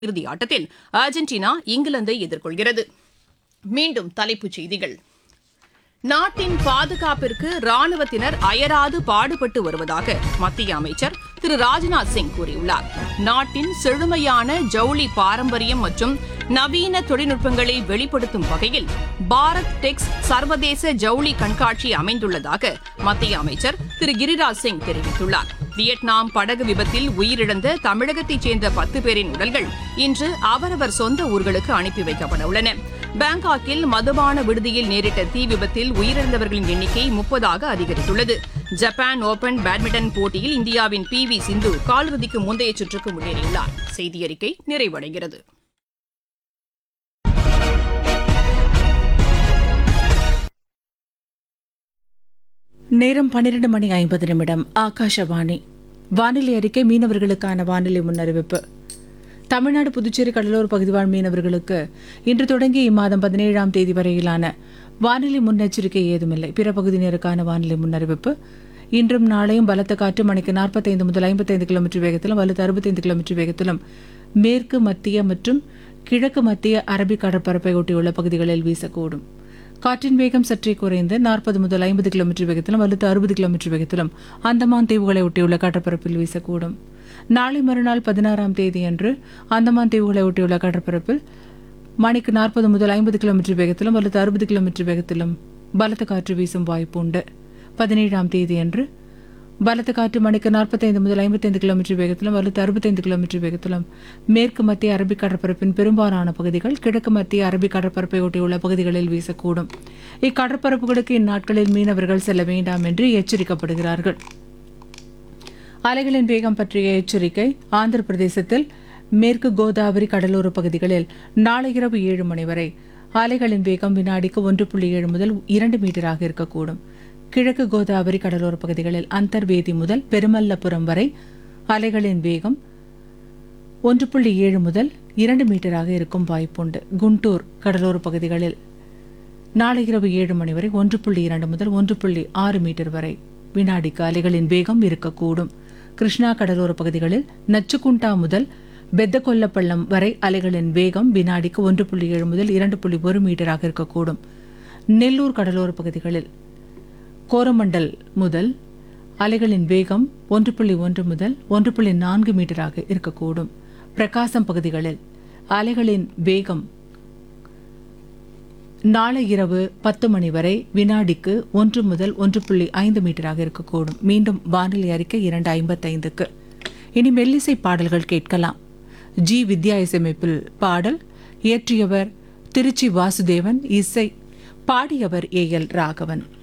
இறுதி ஆட்டத்தில் அர்ஜென்டினா இங்கிலாந்தை எதிர்கொள்கிறது மீண்டும் தலைப்புச் செய்திகள் நாட்டின் பாதுகாப்பிற்கு ராணுவத்தினர் அயராது பாடுபட்டு வருவதாக மத்திய அமைச்சர் திரு ராஜ்நாத் சிங் கூறியுள்ளார் நாட்டின் செழுமையான ஜவுளி பாரம்பரியம் மற்றும் நவீன தொழில்நுட்பங்களை வெளிப்படுத்தும் வகையில் பாரத் டெக்ஸ் சர்வதேச ஜவுளி கண்காட்சி அமைந்துள்ளதாக மத்திய அமைச்சர் திரு கிரிராஜ் சிங் தெரிவித்துள்ளார் வியட்நாம் படகு விபத்தில் உயிரிழந்த தமிழகத்தைச் சேர்ந்த பத்து பேரின் உடல்கள் இன்று அவரவர் சொந்த ஊர்களுக்கு அனுப்பி வைக்கப்பட உள்ளன பாங்காக்கில் மதுபான விடுதியில் நேரிட்ட தீ விபத்தில் உயிரிழந்தவர்களின் எண்ணிக்கை முப்பதாக அதிகரித்துள்ளது ஜப்பான் ஓபன் பேட்மிண்டன் போட்டியில் இந்தியாவின் பி வி சிந்து காலிறுதிக்கு முந்தைய சுற்றுக்கு முன்னேறியுள்ளார் செய்தியறிக்கை நிறைவடைகிறது நேரம் பன்னிரண்டு மணி ஐம்பது நிமிடம் ஆகாஷவாணி வானிலை அறிக்கை மீனவர்களுக்கான வானிலை முன்னறிவிப்பு தமிழ்நாடு புதுச்சேரி கடலோர பகுதிவாழ் மீனவர்களுக்கு இன்று தொடங்கி இம்மாதம் பதினேழாம் தேதி வரையிலான வானிலை முன்னெச்சரிக்கை ஏதுமில்லை பிற பகுதியினருக்கான வானிலை முன்னறிவிப்பு இன்றும் நாளையும் பலத்த காற்று மணிக்கு நாற்பத்தைந்து முதல் ஐம்பத்தைந்து கிலோமீட்டர் வேகத்திலும் வலுத்து அறுபத்தைந்து கிலோமீட்டர் வேகத்திலும் மேற்கு மத்திய மற்றும் கிழக்கு மத்திய அரபிக் கடற்பரப்பை ஒட்டியுள்ள பகுதிகளில் வீசக்கூடும் காற்றின் வேகம் சற்றே குறைந்து நாற்பது முதல் ஐம்பது கிலோமீட்டர் வேகத்திலும் வலுத்து அறுபது கிலோமீட்டர் வேகத்திலும் அந்தமான் தீவுகளை ஒட்டியுள்ள கடற்பரப்பில் வீசக்கூடும் நாளை மறுநாள் பதினாறாம் தேதியன்று அந்தமான் தீவுகளை ஒட்டியுள்ள கடற்பரப்பில் மணிக்கு நாற்பது முதல் ஐம்பது கிலோமீட்டர் வேகத்திலும் வலுத்து அறுபது கிலோமீட்டர் வேகத்திலும் பலத்த காற்று வீசும் வாய்ப்பு உண்டு பதினேழாம் தேதியன்று பலத்த காற்று மணிக்கு நாற்பத்தைந்து முதல் ஐம்பத்தைந்து கிலோமீட்டர் வேகத்திலும் வலுத்து அறுபத்தைந்து கிலோமீட்டர் வேகத்திலும் மேற்கு மத்திய அரபிக் கடற்பரப்பின் பெரும்பாலான பகுதிகள் கிழக்கு மத்திய அரபிக் கடற்பரப்பை ஒட்டியுள்ள பகுதிகளில் வீசக்கூடும் இக்கடற்பரப்புகளுக்கு இந்நாட்களில் மீனவர்கள் செல்ல வேண்டாம் என்று எச்சரிக்கப்படுகிறார்கள் அலைகளின் வேகம் பற்றிய எச்சரிக்கை ஆந்திர பிரதேசத்தில் மேற்கு கோதாவரி கடலோர பகுதிகளில் நாளை இரவு ஏழு மணி வரை அலைகளின் வேகம் வினாடிக்கு ஒன்று புள்ளி ஏழு முதல் இரண்டு மீட்டராக இருக்கக்கூடும் கிழக்கு கோதாவரி கடலோர பகுதிகளில் அந்தர்வேதி முதல் பெருமல்லபுரம் வரை அலைகளின் வேகம் ஒன்று புள்ளி ஏழு முதல் இரண்டு மீட்டராக இருக்கும் வாய்ப்புண்டு குண்டூர் கடலோர பகுதிகளில் நாளை இரவு ஏழு மணி வரை ஒன்று புள்ளி இரண்டு முதல் ஒன்று புள்ளி ஆறு மீட்டர் வரை வினாடிக்கு அலைகளின் வேகம் இருக்கக்கூடும் கிருஷ்ணா கடலோர பகுதிகளில் நச்சுக்குண்டா முதல் பெத்தகொல்லப்பள்ளம் வரை அலைகளின் வேகம் வினாடிக்கு ஒன்று புள்ளி ஏழு முதல் இரண்டு புள்ளி ஒரு மீட்டராக இருக்கக்கூடும் நெல்லூர் கடலோர பகுதிகளில் கோரமண்டல் முதல் அலைகளின் வேகம் ஒன்று புள்ளி ஒன்று முதல் ஒன்று புள்ளி நான்கு மீட்டராக இருக்கக்கூடும் பிரகாசம் பகுதிகளில் அலைகளின் வேகம் நாளை இரவு பத்து மணி வரை வினாடிக்கு ஒன்று முதல் ஒன்று புள்ளி ஐந்து மீட்டராக இருக்கக்கூடும் மீண்டும் வானிலை அறிக்கை இரண்டு ஐம்பத்தைந்துக்கு இனி மெல்லிசை பாடல்கள் கேட்கலாம் ஜி வித்யா இசையமைப்பில் பாடல் இயற்றியவர் திருச்சி வாசுதேவன் இசை பாடியவர் ஏ எல் ராகவன்